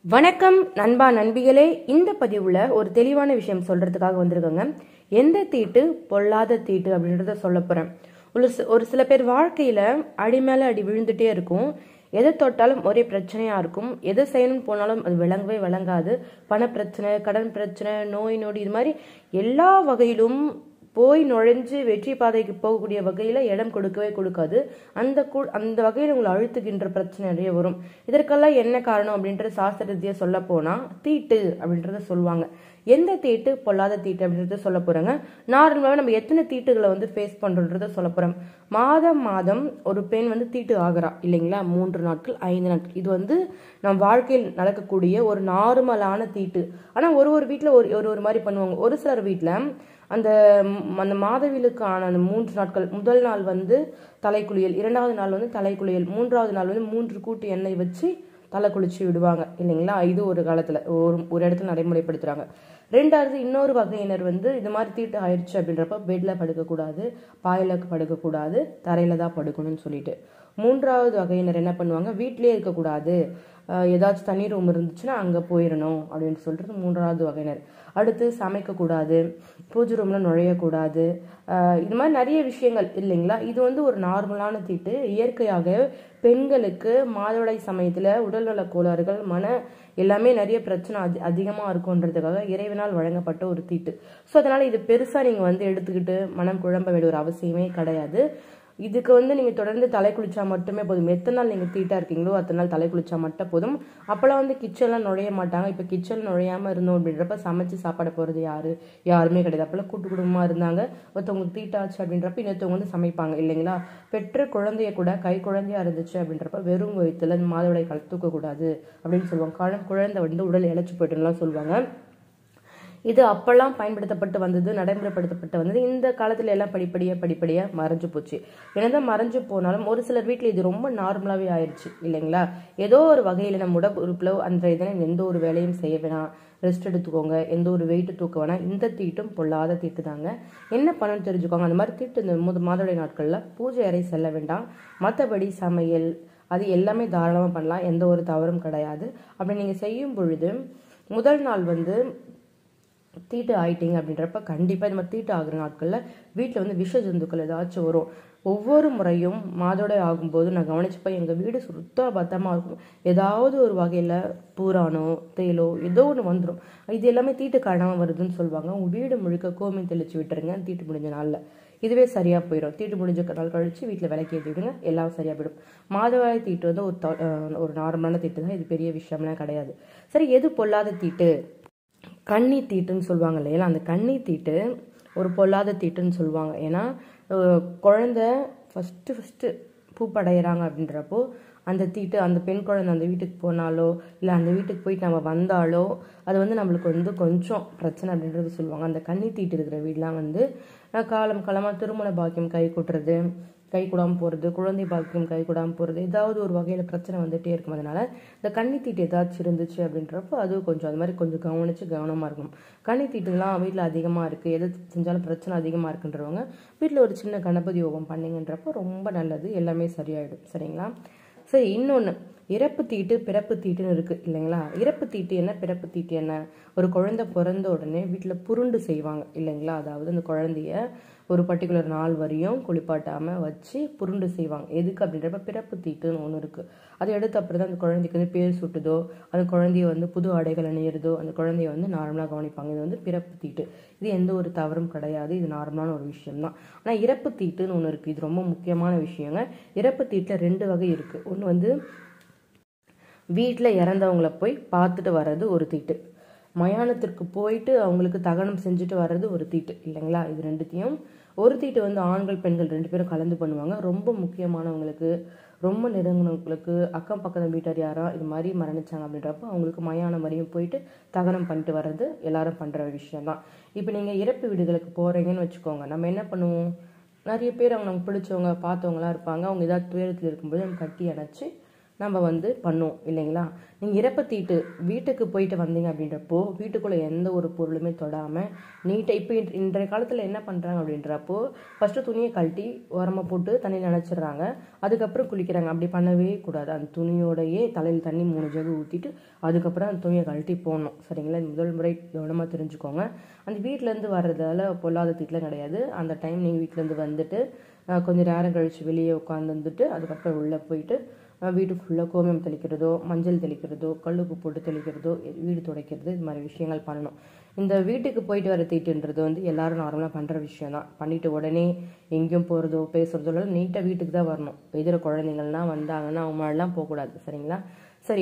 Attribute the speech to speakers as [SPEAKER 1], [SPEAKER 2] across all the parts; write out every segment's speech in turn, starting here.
[SPEAKER 1] வணக்கம் நண்பா நண்பிகளே இந்த பதிவுல ஒரு தெளிவான விஷயம் சொல்றதுக்காக வந்திருக்கோங்க எந்த தீட்டு பொல்லாத தீட்டு அப்படின்றத சொல்ல போறேன் ஒரு சி- ஒரு சில பேர் வாழ்க்கையில அடி மேல அடி விழுந்துட்டே இருக்கும் எதை தொட்டாலும் ஒரே பிரச்சனையா இருக்கும் எதை செய்யணும்னு போனாலும் அது விளங்கவே விளங்காது பண பிரச்சனை கடன் பிரச்சனை நோய் நொடி இது மாதிரி எல்லா வகையிலும் போய் நுழைஞ்சு வெற்றி பாதைக்கு போகக்கூடிய வகையில் இடம் கொடுக்கவே கொடுக்காது அந்த கு அந்த வகையில் உங்களை அழுத்துகின்ற பிரச்சனை நிறைய வரும் இதற்கெல்லாம் என்ன காரணம் அப்படின்ற சாஸ்திர ரீதியாக சொல்ல போனால் தீட்டு அப்படின்றத சொல்லுவாங்க எந்த தீட்டு பொல்லாத தீட்டு அப்படின்றத சொல்ல போகிறாங்க நார்மலாக நம்ம எத்தனை தீட்டுகளை வந்து ஃபேஸ் பண்ணுறன்றத சொல்ல போகிறோம் மாதம் மாதம் ஒரு பெண் வந்து தீட்டு ஆகிறா இல்லைங்களா மூன்று நாட்கள் ஐந்து நாட்கள் இது வந்து நம் வாழ்க்கையில் நடக்கக்கூடிய ஒரு நார்மலான தீட்டு ஆனால் ஒரு ஒரு வீட்டில் ஒரு ஒரு ஒரு மாதிரி பண்ணுவாங்க ஒரு சிலர் வீட்டில் அந்த ம், அந்த மாதவிலுக்கான அந்த மூன்று நாட்கள் முதல் நாள் வந்து தலைக்குளியல் இரண்டாவது நாள் வந்து தலைக்குளியல் மூன்றாவது நாள் வந்து மூன்று கூட்டு எண்ணெய் வச்சு தலை குளிச்சு விடுவாங்க இல்லைங்களா இது ஒரு காலத்தில் ஒரு ஒரு இடத்துல நடைமுறைப்படுத்துகிறாங்க ரெண்டாவது இன்னொரு வகையினர் வந்து இது மாதிரி தீட்டு ஆயிடுச்சு அப்படின்றப்ப பெட்டில் படுக்கக்கூடாது பாயில் படுக்கக்கூடாது தரையில் தான் படுக்கணும்னு சொல்லிட்டு மூன்றாவது வகையினர் என்ன பண்ணுவாங்க வீட்டிலே இருக்கக்கூடாது அஹ் ஏதாச்சும் தண்ணி ரூம் இருந்துச்சுன்னா அங்கே போயிடணும் அப்படின்னு சொல்கிறது மூன்றாவது வகையினர் அடுத்து சமைக்கக்கூடாது பூஜை ரூமில் நுழையக்கூடாது அஹ் இது மாதிரி நிறைய விஷயங்கள் இல்லைங்களா இது வந்து ஒரு நார்மலான தீட்டு இயற்கையாக பெண்களுக்கு மாதவிடாய் சமயத்தில் உடல்நலக் கோளாறுகள் மன எல்லாமே நிறைய பிரச்சனை அதி அதிகமாக இருக்குன்றதுக்காக இறைவனால் வழங்கப்பட்ட ஒரு தீட்டு ஸோ அதனால் இது பெருசாக நீங்கள் வந்து எடுத்துக்கிட்டு மனம் குழம்ப வேண்டிய ஒரு அவசியமே கிடையாது இதுக்கு வந்து நீங்கள் தொடர்ந்து தலை குளிச்சா மட்டுமே போதும் எத்தனை நாள் நீங்கள் தீட்டாக இருக்கீங்களோ அத்தனை நாள் தலை குளிச்சா மட்டும் போதும் அப்போல்லாம் வந்து கிச்சன்லாம் நுழைய மாட்டாங்க இப்போ கிச்சன் நுழையாமல் இருந்தோம் அப்படின்றப்ப சமைச்சு சாப்பாடு போகிறது யாரு யாருமே கிடையாது அப்போல்லாம் கூட்டு குடும்பமாக இருந்தாங்க ஒருத்தவங்களுக்கு தீட்டாச்சு அப்படின்றப்ப இன்னொருத்தவங்க வந்து சமைப்பாங்க இல்லைங்களா பெற்ற குழந்தைய கூட கை குழந்தையா இருந்துச்சு அப்படின்றப்ப வெறும் வயிற்றுல மாதவிடாய் கால் தூக்கக்கூடாது அப்படின்னு சொல்லுவாங்க குழ- குழந்தை வந்து உடல் இழைச்சி போயிட்டுலாம் சொல்லுவாங்க இது அப்பெல்லாம் பயன்படுத்தப்பட்டு வந்தது நடைமுறைப்படுத்தப்பட்டு வந்தது இந்த காலத்துல எல்லாம் படிப்படியாக படிப்படியாக மறைஞ்சு போச்சு என்னதான் மறைஞ்சு போனாலும் ஒரு சிலர் வீட்டில் இது ரொம்ப நார்மலாகவே ஆயிடுச்சு இல்லைங்களா ஏதோ ஒரு வகையில் நம்ம உடம்பு உறுப்பில் அந்த தினம் எந்த ஒரு வேலையும் செய்ய வேணாம் ரெஸ்ட் எடுத்துக்கோங்க எந்த ஒரு வெயிட் தூக்க வேணாம் இந்த தீட்டும் பொல்லாத தீட்டு தாங்க என்ன பண்ணணும்னு தெரிஞ்சுக்கோங்க அந்த மாதிரி தீட்டு இந்த முத மாதவிடாய் நாட்களில் பூஜை அறை செல்ல வேண்டாம் மற்றபடி சமையல் அது எல்லாமே தாராளமாக பண்ணலாம் எந்த ஒரு தவறும் கிடையாது அப்படி நீங்கள் செய்யும் பொழுது முதல் நாள் வந்து தீட்டு ஆயிட்டீங்க அப்படின்றப்ப கண்டிப்பாக இந்த மாதிரி தீட்டு ஆகுற நாட்களில் வீட்டில் வந்து விஷ ஜந்துக்கள் ஏதாச்சும் வரும் ஒவ்வொரு முறையும் மாதோடை ஆகும்போது நான் கவனிச்சப்ப எங்கள் வீடு சுத்தம் பத்தமாக இருக்கும் ஏதாவது ஒரு வகையில் பூரானோ தேலோ ஏதோ ஒன்று வந்துடும் இது எல்லாமே தீட்டு காரணமாக வருதுன்னு சொல்லுவாங்க உங்கள் வீடு முழுக்க கோமியம் தெளிச்சு விட்டுருங்க தீட்டு முடிஞ்ச நாளில் இதுவே சரியாக போயிடும் தீட்டு முடிஞ்ச நாள் கழிச்சு வீட்டில் விளக்கி ஏற்றி விடுங்க எல்லாம் சரியாக போயிடும் மாதவாய் தீட்டு வந்து ஒரு த- அஹ் ஒரு நார்மலான தீட்டு தான் இது பெரிய விஷயம்லாம் கிடையாது சரி எது பொல்லாத தீட்டு கன்னி தீட்டுன்னு சொல்லுவாங்க இல்லையா அந்த கன்னி தீட்டு ஒரு பொல்லாத தீட்டுன்னு சொல்லுவாங்க ஏன்னா அஹ், குழந்தை ஃபஸ்ட்டு ஃபஸ்ட்டு பூப்படைகிறாங்க அப்படின்றப்போ அந்த தீட்டு அந்த பெண் குழந்தை அந்த வீட்டுக்கு போனாலோ இல்லை அந்த வீட்டுக்கு போயிட்டு நம்ம வந்தாலோ அது வந்து நம்மளுக்கு வந்து கொஞ்சம் பிரச்சனை அப்படின்றது சொல்லுவாங்க அந்த கன்னி தீட்டு இருக்கிற வீடெலாம் வந்து அஹ், காலம் காலமாக திருமண பாக்கியம் கை கொட்டுறது கை கூடாமல் போகிறது குழந்தை பாக்கியம் கை கூடாமல் போகிறது ஏதாவது ஒரு வகையில் பிரச்சனை வந்துட்டே இருக்கும் அதனால இந்த கன்னி தீட்டு ஏதாச்சும் இருந்துச்சு அப்படின்றப்போ அது கொஞ்சம் அது மாதிரி கொஞ்சம் கவனித்து கவனமாக இருக்கணும் கன்னி தீட்டுலாம் வீட்டில் அதிகமாக இருக்குது எது செஞ்சாலும் பிரச்சனை அதிகமாக இருக்குன்றவங்க வீட்டில் ஒரு சின்ன கணபதி யோகம் பண்ணீங்கன்றப்போ ரொம்ப நல்லது எல்லாமே சரியாயிடும் சரிங்களா சரி இன்னொன்று இறப்பு தீட்டு பிறப்பு தீட்டுன்னு இருக்குது இல்லைங்களா இறப்பு தீட்டு என்ன பிறப்பு தீட்டு என்ன ஒரு குழந்தை பிறந்த உடனே வீட்டில் புருண்டு செய்வாங்க இல்லைங்களா அதாவது அந்த குழந்தைய ஒரு பர்டிகுலர் நாள் வரையும் குளிப்பாட்டாமல் வச்சு புருண்டு செய்வாங்க எதுக்கு அப்படின்றப்ப பிறப்பு தீட்டுன்னு ஒன்று இருக்குது அதை எடுத்து அப்புறம் தான் அந்த குழந்தைக்கு வந்து பேர் சுட்டுதோ அந்த குழந்தைய வந்து புது ஆடைகள் அணியிறதோ அந்த குழந்தைய வந்து நார்மலாக கவனிப்பாங்க இது வந்து பிறப்பு தீட்டு இது எந்த ஒரு தவறும் கிடையாது இது நார்மலான ஒரு விஷயம் தான் ஆனால் இறப்பு தீட்டுன்னு ஒன்று இருக்குது இது ரொம்ப முக்கியமான விஷயங்க இறப்பு தீட்டில் ரெண்டு வகை இருக்குது ஒன்று வந்து வீட்டில் இறந்தவங்கள போய் பார்த்துட்டு வர்றது ஒரு தீட்டு மயானத்திற்கு போயிட்டு அவங்களுக்கு தகனம் செஞ்சுட்டு வர்றது ஒரு தீட்டு இல்லைங்களா இது ரெண்டுத்தையும் ஒரு தீட்டு வந்து ஆண்கள் பெண்கள் ரெண்டு பேரும் கலந்து பண்ணுவாங்க ரொம்ப முக்கியமானவங்களுக்கு ரொம்ப நெருங்கினவங்களுக்கு அக்கம் பக்கத்து வீட்டார் யாரோ இது மாதிரி மரணிச்சாங்க அப்படின்றப்போ அவங்களுக்கு மயானம் வரையும் போயிட்டு தகனம் பண்ணிட்டு வர்றது எல்லாரும் பண்ணுற விஷயம் தான் இப்போ நீங்கள் இறப்பு வீடுகளுக்கு போகிறீங்கன்னு வச்சுக்கோங்க நம்ம என்ன பண்ணுவோம் நிறைய பேர் அவங்க நமக்கு பிடிச்சவங்க பார்த்தவங்களாம் இருப்பாங்க அவங்க ஏதாவது துயரத்தில் இருக்கும்போது நம்ம கட்டி அணைச்சி நம்ம வந்து பண்ணுவோம் இல்லைங்களா நீங்கள் இறப்ப தீட்டு வீட்டுக்கு போயிட்டு வந்தீங்க அப்படின்றப்போ வீட்டுக்குள்ளே எந்த ஒரு பொருளுமே தொடாமல் நீட்டாக இப்போ இன்றைய காலத்தில் என்ன பண்ணுறாங்க அப்படின்றப்போ ஃபஸ்ட்டு துணியை கழட்டி உரமாக போட்டு தண்ணியில் நினச்சிடுறாங்க அதுக்கப்புறம் குளிக்கிறாங்க அப்படி பண்ணவே கூடாது அந்த துணியோடையே தலையில் தண்ணி மூணு ஜகு ஊற்றிட்டு அதுக்கப்புறம் அந்த துணியை கழட்டி போடணும் சரிங்களா முதல் முறை கவனமாக தெரிஞ்சுக்கோங்க அந்த வீட்டிலேருந்து வர்றதால பொல்லாத தீட்டெலாம் கிடையாது அந்த டைம் நீங்கள் வீட்டிலேருந்து வந்துட்டு கொஞ்சம் நேரம் கழித்து வெளியே உட்காந்துருந்துட்டு அதுக்கப்புறம் உள்ளே போயிட்டு வீடு ஃபுல்லாக கோமியம் தெளிக்கிறதோ மஞ்சள் தெளிக்கிறதோ கல்லுப்பு போட்டு தெளிக்கிறதோ வீடு துடைக்கிறது இது மாதிரி விஷயங்கள் பண்ணணும் இந்த வீட்டுக்கு போயிட்டு வர தீட்டுன்றது வந்து எல்லாரும் நார்மலாக பண்ணுற விஷயம் தான் பண்ணிட்டு உடனே எங்கேயும் போகிறதோ பேசுகிறதோ இல்லை நீட்டாக வீட்டுக்கு தான் வரணும் எதிர குழந்தைங்கள்லாம் வந்தாங்கன்னா அவங்க மாதிரிலாம் போகக்கூடாது சரிங்களா சரி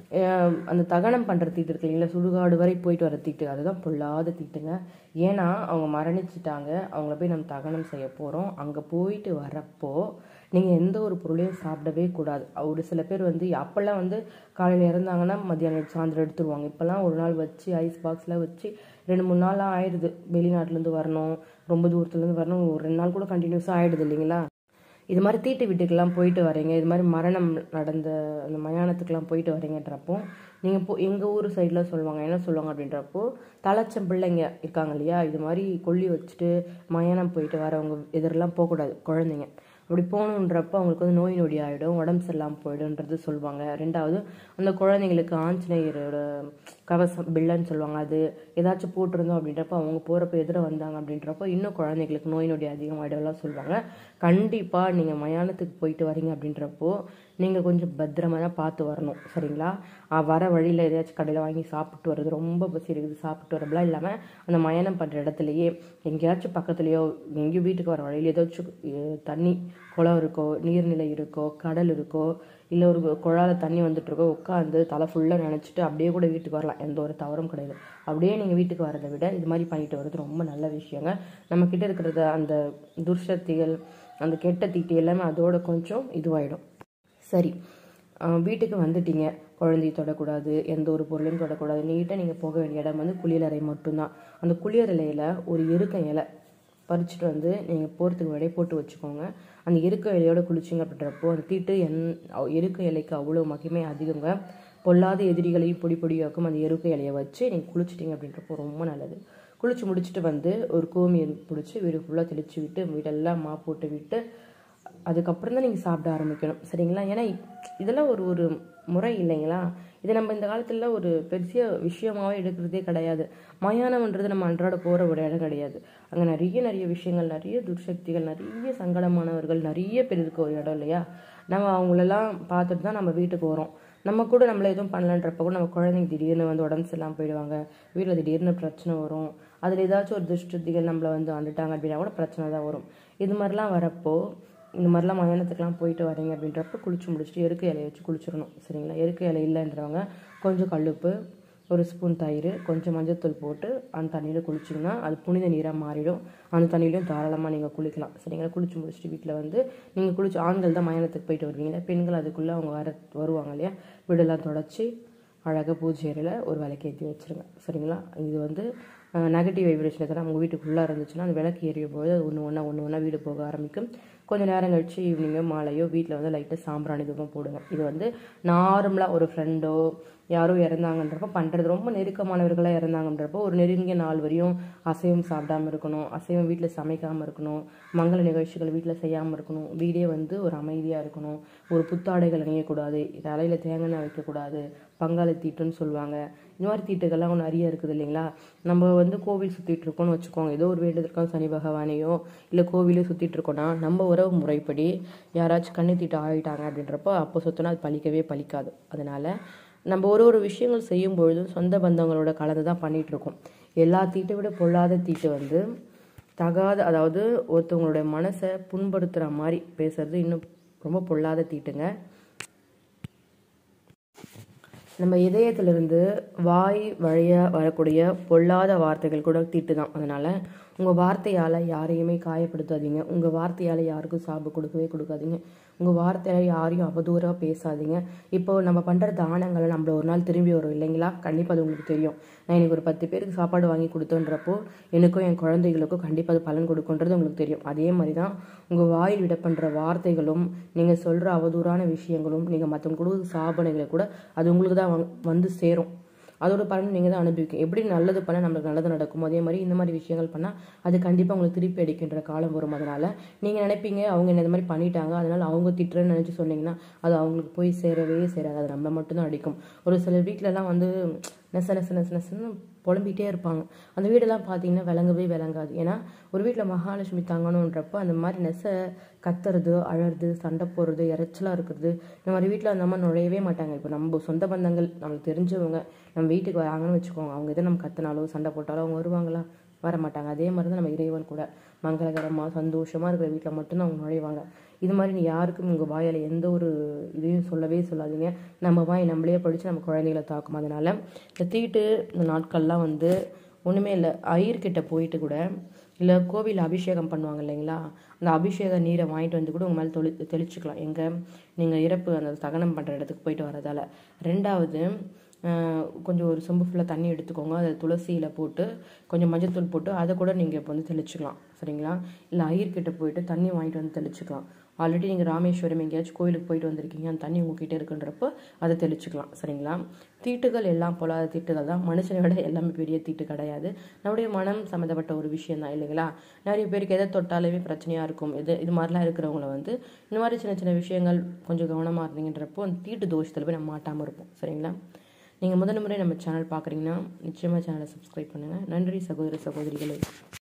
[SPEAKER 1] அந்த தகனம் பண்ணுற தீட்டு இருக்கு இல்லைங்களா சுடுகாடு வரை போயிட்டு வர தீட்டு அதுதான் பொல்லாத தீட்டுங்க ஏன்னா அவங்க மரணிச்சிட்டாங்க அவங்கள போய் நம்ம தகனம் செய்ய போகிறோம் அங்கே போயிட்டு வரப்போ நீங்கள் எந்த ஒரு பொருளையும் சாப்பிடவே கூடாது ஒரு சில பேர் வந்து அப்போல்லாம் வந்து காலையில் இறந்தாங்கன்னா மத்தியானம் சாயந்தரம் எடுத்துருவாங்க இப்போல்லாம் ஒரு நாள் வச்சு ஐஸ் பாக்ஸில் வச்சு ரெண்டு மூணு நாள் ஆயிடுது வெளிநாட்டிலேருந்து வரணும் ரொம்ப தூரத்துலேருந்து வரணும் ஒரு ரெண்டு நாள் கூட கண்டினியூஸாக ஆயிடுது இல்லைங்களா இது மாதிரி தீட்டு வீட்டுக்கெல்லாம் போயிட்டு வரீங்க இது மாதிரி மரணம் நடந்த அந்த மயானத்துக்கெல்லாம் போயிட்டு வரீங்கன்றப்போ நீங்கள் இப்போ எங்கள் ஊர் சைடில் சொல்லுவாங்க என்ன சொல்லுவாங்க அப்படின்றப்போ தலைச்சம் பிள்ளைங்க இருக்காங்க இல்லையா இது மாதிரி கொல்லி வச்சுட்டு மயானம் போயிட்டு வரவங்க எதிரெல்லாம் போகக்கூடாது குழந்தைங்க அப்படி போகணுன்றப்போ அவங்களுக்கு வந்து நோய் நொடி ஆகிடும் உடம்பு சரியில்லாமல் போயிடும்ன்றது சொல்லுவாங்க ரெண்டாவது அந்த குழந்தைங்களுக்கு ஆஞ்சநேயரோட கவசம் பில்லன்னு சொல்லுவாங்க அது ஏதாச்சும் போட்டிருந்தோம் அப்படின்றப்ப அவங்க போகிறப்ப எதிர வந்தாங்க அப்படின்றப்போ இன்னும் குழந்தைங்களுக்கு நோய் நொடி அதிகமாகிடும்லாம் சொல்லுவாங்க கண்டிப்பாக நீங்கள் மயானத்துக்கு போயிட்டு வரீங்க அப்படின்றப்போ நீங்கள் கொஞ்சம் பத்திரமா தான் பார்த்து வரணும் சரிங்களா வர வழியில் எதையாச்சும் கடையில் வாங்கி சாப்பிட்டு வர்றது ரொம்ப பசி இருக்குது சாப்பிட்டு வரப்பெல்லாம் இல்லாமல் அந்த மயானம் பண்ணுற இடத்துலையே எங்கேயாச்சும் பக்கத்துலேயோ எங்கேயும் வீட்டுக்கு வர வழியில் ஏதாச்சும் தண்ணி குளம் இருக்கோ நீர்நிலை இருக்கோ கடல் இருக்கோ இல்லை ஒரு குழால தண்ணி வந்துட்டு இருக்கோ உட்காந்து தலை ஃபுல்லாக நினச்சிட்டு அப்படியே கூட வீட்டுக்கு வரலாம் எந்த ஒரு தவறும் கிடையாது அப்படியே நீங்கள் வீட்டுக்கு வரதை விட இது மாதிரி பண்ணிட்டு வர்றது ரொம்ப நல்ல விஷயங்க நம்மக்கிட்ட இருக்கிறத அந்த துர்சக்திகள் அந்த கெட்ட தீட்டு எல்லாமே அதோட கொஞ்சம் இதுவாகிடும் சரி வீட்டுக்கு வந்துட்டீங்க குழந்தைய தொடக்கூடாது எந்த ஒரு பொருளையும் தொடக்கூடாது நீட்டாக நீங்கள் போக வேண்டிய இடம் வந்து குளியலறை மட்டும்தான் அந்த குளியலறையில் ஒரு எருக்க இலை பறிச்சுட்டு வந்து நீங்கள் போகிறதுக்கு முன்னாடியே போட்டு வச்சுக்கோங்க அந்த எருக்க இலையோட குளிச்சிங்க அப்படின்றப்போ அந்த தீட்டு என் எருக்க இலைக்கு அவ்வளோ மகிமை அதிகங்க பொல்லாத எதிரிகளையும் பொடி பொடியாக்கும் அந்த எருக்க இலையை வச்சு நீங்கள் குளிச்சிட்டிங்க அப்படின்றப்போ ரொம்ப நல்லது குளிச்சு முடிச்சுட்டு வந்து ஒரு கோமியை பிடிச்சி வீடு ஃபுல்லாக தெளித்து விட்டு வீடெல்லாம் மா போட்டு விட்டு அதுக்கப்புறம் தான் நீங்கள் சாப்பிட ஆரம்பிக்கணும் சரிங்களா ஏன்னா இதெல்லாம் ஒரு ஒரு முறை இல்லைங்களா இதை நம்ம இந்த காலத்தில் ஒரு பெரிய விஷயமாவே எடுக்கிறதே கிடையாது மயானம்ன்றது நம்ம அன்றாட போகிற ஒரு இடம் கிடையாது அங்கே நிறைய நிறைய விஷயங்கள் நிறைய துர்சக்திகள் நிறைய சங்கடமானவர்கள் நிறைய பேர் இருக்க ஒரு இடம் இல்லையா நம்ம அவங்களெல்லாம் பார்த்துட்டு தான் நம்ம வீட்டுக்கு வரோம் நம்ம கூட நம்மள எதுவும் பண்ணலன்றப்ப கூட நம்ம குழந்தைங்க திடீர்னு வந்து உடம்பு சரியில்லாமல் போயிடுவாங்க வீட்டில் திடீர்னு பிரச்சனை வரும் அதில் ஏதாச்சும் ஒரு துஷ்டத்திகள் நம்மளை வந்து வந்துட்டாங்க அப்படின்னா கூட பிரச்சனை தான் வரும் இது மாதிரிலாம் வரப்போ இந்த மாதிரிலாம் மயானத்துக்குலாம் போயிட்டு வரீங்க அப்படின்றப்ப குளிச்சு முடிச்சுட்டு எருக்க இலையை வச்சு குளிச்சிடணும் சரிங்களா எருக்க இலை இல்லைன்றவங்க கொஞ்சம் கல்லுப்பு ஒரு ஸ்பூன் தயிர் கொஞ்சம் மஞ்சத்தூள் போட்டு அந்த தண்ணியில் குளிச்சிங்கன்னா அது புனித நீராக மாறிடும் அந்த தண்ணியிலையும் தாராளமாக நீங்கள் குளிக்கலாம் சரிங்களா குளிச்சு முடிச்சுட்டு வீட்டில் வந்து நீங்கள் குளிச்சு ஆண்கள் தான் மயானத்துக்கு போயிட்டு வருவீங்களா பெண்கள் அதுக்குள்ளே அவங்க வர வருவாங்க இல்லையா வீடெல்லாம் தொடச்சி அழகாக பூஜை அறையில் ஒரு விளக்கு ஏற்றி வச்சுருங்க சரிங்களா இது வந்து நெகட்டிவ் வைப்ரேஷன் எத்தனை உங்கள் வீட்டுக்குள்ளே இருந்துச்சுன்னா அந்த விளக்கு எரியும் போது அது ஒன்று ஒன்றா ஒன்று ஒன்றா வீடு போக ஆரம்பிக்கும் கொஞ்சம் நேரம் கழிச்சு ஈவினிங்கோ மாலையோ வீட்டில் வந்து லைட்டாக சாம்பிராணி தூபம் போடுங்க இது வந்து நார்மலாக ஒரு ஃப்ரெண்டோ யாரோ இறந்தாங்கன்றப்ப பண்ணுறது ரொம்ப நெருக்கமானவர்களாக இறந்தாங்கன்றப்போ ஒரு நெருங்கிய நாள் வரையும் அசைவம் சாப்பிடாம இருக்கணும் அசைவம் வீட்டில் சமைக்காமல் இருக்கணும் மங்கள நிகழ்ச்சிகள் வீட்டில் செய்யாமல் இருக்கணும் வீடே வந்து ஒரு அமைதியாக இருக்கணும் ஒரு புத்தாடைகள் அணியக்கூடாது தலையில் தேங்காய் வைக்கக்கூடாது பங்காளி தீட்டுன்னு சொல்லுவாங்க இந்த மாதிரி தீட்டுகள்லாம் நிறைய இருக்குது இல்லைங்களா நம்ம வந்து கோவில் சுற்றிட்டு இருக்கோம்னு வச்சுக்கோங்க ஏதோ ஒரு வேண்டுதற்காக சனி பகவானையோ இல்லை கோவிலே சுற்றிட்டு இருக்கோம்னா நம்ம உறவு முறைப்படி யாராச்சும் கண்ணி தீட்டு ஆகிட்டாங்க அப்படின்றப்போ அப்போ சுற்றினா அது பழிக்கவே பழிக்காது அதனால் நம்ம ஒரு ஒரு விஷயங்கள் செய்யும் பொழுதும் சொந்த பந்தங்களோட கலந்து தான் பண்ணிட்டு இருக்கோம் எல்லா தீட்டை விட பொல்லாத தீட்டு வந்து தகாத அதாவது ஒருத்தவங்களுடைய மனசை புண்படுத்துகிற மாதிரி பேசுறது இன்னும் ரொம்ப பொல்லாத தீட்டுங்க நம்ம இதயத்திலிருந்து வாய் வழியாக வரக்கூடிய பொல்லாத வார்த்தைகள் கூட தீட்டு தான் அதனால் உங்கள் வார்த்தையால் யாரையுமே காயப்படுத்தாதீங்க உங்கள் வார்த்தையால் யாருக்கும் சாப்பு கொடுக்கவே கொடுக்காதீங்க உங்கள் வார்த்தையில யாரையும் அவதூறாக பேசாதீங்க இப்போ நம்ம பண்ணுற தானங்களை நம்மள ஒரு நாள் திரும்பி வரும் இல்லைங்களா கண்டிப்பாக அது உங்களுக்கு தெரியும் நான் எனக்கு ஒரு பத்து பேருக்கு சாப்பாடு வாங்கி கொடுத்தோன்றப்போ எனக்கும் என் குழந்தைகளுக்கும் கண்டிப்பாக அது பலன் கொடுக்குன்றது உங்களுக்கு தெரியும் அதே மாதிரி தான் உங்கள் வாயில் விட பண்ணுற வார்த்தைகளும் நீங்கள் சொல்கிற அவதூறான விஷயங்களும் நீங்கள் மற்றவங்க கொடுக்குற சாபனைகளை கூட அது உங்களுக்கு தான் வந்து- வந்து சேரும் அதோட பலன் நீங்கள் தான் அனுபவிக்கும் எப்படி நல்லது பண்ணால் நம்மளுக்கு நல்லது நடக்கும் அதே மாதிரி இந்த மாதிரி விஷயங்கள் பண்ணால் அது கண்டிப்பாக உங்களுக்கு திருப்பி அடிக்கின்ற காலம் வரும் அதனால் நீங்கள் நினைப்பீங்க அவங்க என்ன இந்த மாதிரி பண்ணிட்டாங்க அதனால் அவங்க திட்டுறேன்னு நினச்சி சொன்னீங்கன்னா அது அவங்களுக்கு போய் சேரவே சேராது அது நம்மளை மட்டும்தான் அடிக்கும் ஒரு சில வீட்டிலலாம் வந்து நெச நெச நெச நெசன்னு புலம்பிகிட்டே இருப்பாங்க அந்த வீடெல்லாம் பார்த்தீங்கன்னா விளங்கவே விளங்காது ஏன்னா ஒரு வீட்டில் மகாலட்சுமி தங்கணுன்றப்போ அந்த மாதிரி நெச கத்துறது அழறது சண்டை போடுறது இறைச்சலாக இருக்கிறது இந்த மாதிரி வீட்டில் அந்த அம்மா நுழையவே மாட்டாங்க இப்போ நம்ம சொந்த பந்தங்கள் நம்மளுக்கு தெரிஞ்சவங்க நம்ம வீட்டுக்கு வராங்கன்னு வச்சுக்கோங்க அவங்க எதை நம்ம கத்துனாலோ சண்டை போட்டாலோ அவங்க வருவாங்களா வர மாட்டாங்க அதே மாதிரி தான் நம்ம இறைவன் கூட மங்களகரமாக சந்தோஷமாக இருக்கிற வீட்டில் மட்டும்தான் அவங்க நுழைவாங்க இது மாதிரி நீ யாருக்கும் உங்கள் வாயால் எந்த ஒரு இதையும் சொல்லவே சொல்லாதீங்க நம்ம வாய் நம்மளே படித்து நம்ம குழந்தைகளை தாக்கும் அதனால இந்த தீட்டு இந்த நாட்கள்லாம் வந்து ஒன்றுமே இல்லை ஐயர்கிட்ட போயிட்டு கூட இல்லை கோவில் அபிஷேகம் பண்ணுவாங்க இல்லைங்களா அந்த அபிஷேக நீரை வாங்கிட்டு வந்து கூட உங்கள் மேலே தொளி தெளிச்சுக்கலாம் எங்கே நீங்கள் இறப்பு அந்த தகனம் பண்ணுற இடத்துக்கு போயிட்டு வரதால ரெண்டாவது ஆஹ், கொஞ்சம் ஒரு சொம்பு ஃபுல்லாக தண்ணி எடுத்துக்கோங்க அதை துளசியில் போட்டு கொஞ்சம் மஞ்சத்தூள் போட்டு அதை கூட நீங்கள் இப்போ வந்து தெளிச்சுக்கலாம் சரிங்களா இல்லை ஐயர்கிட்ட போயிட்டு தண்ணி வாங்கிட்டு வந்து தெளிச்சுக்கலாம் ஆல்ரெடி நீங்கள் ராமேஸ்வரம் எங்கேயாச்சும் கோயிலுக்கு போயிட்டு வந்திருக்கீங்க அந்த தண்ணி உங்ககிட்ட இருக்குன்றப்போ அதை தெளிச்சுக்கலாம் சரிங்களா தீட்டுகள் எல்லாம் பொல்லாத தீட்டுகள் தான் மனுஷனை விட எல்லாமே பெரிய தீட்டு கிடையாது நம்முடைய மனம் சம்மந்தப்பட்ட ஒரு விஷயம் தான் இல்லைங்களா நிறைய பேருக்கு எதை தொட்டாலுமே பிரச்சனையாக இருக்கும் எது இது மாதிரிலாம் இருக்கிறவங்கள வந்து இந்த மாதிரி சின்ன சின்ன விஷயங்கள் கொஞ்சம் கவனமாக இருந்தீங்கன்றப்போ அந்த தீட்டு தோஷத்தில் போய் நம்ம மாட்டாமல் இருப்போம் சரிங்களா நீங்கள் முதல் முறை நம்ம சேனல் பார்க்குறீங்கன்னா நிச்சயமாக சேனலை சப்ஸ்கிரைப் பண்ணுங்கள் நன்றி சகோதர சகோதரிகளே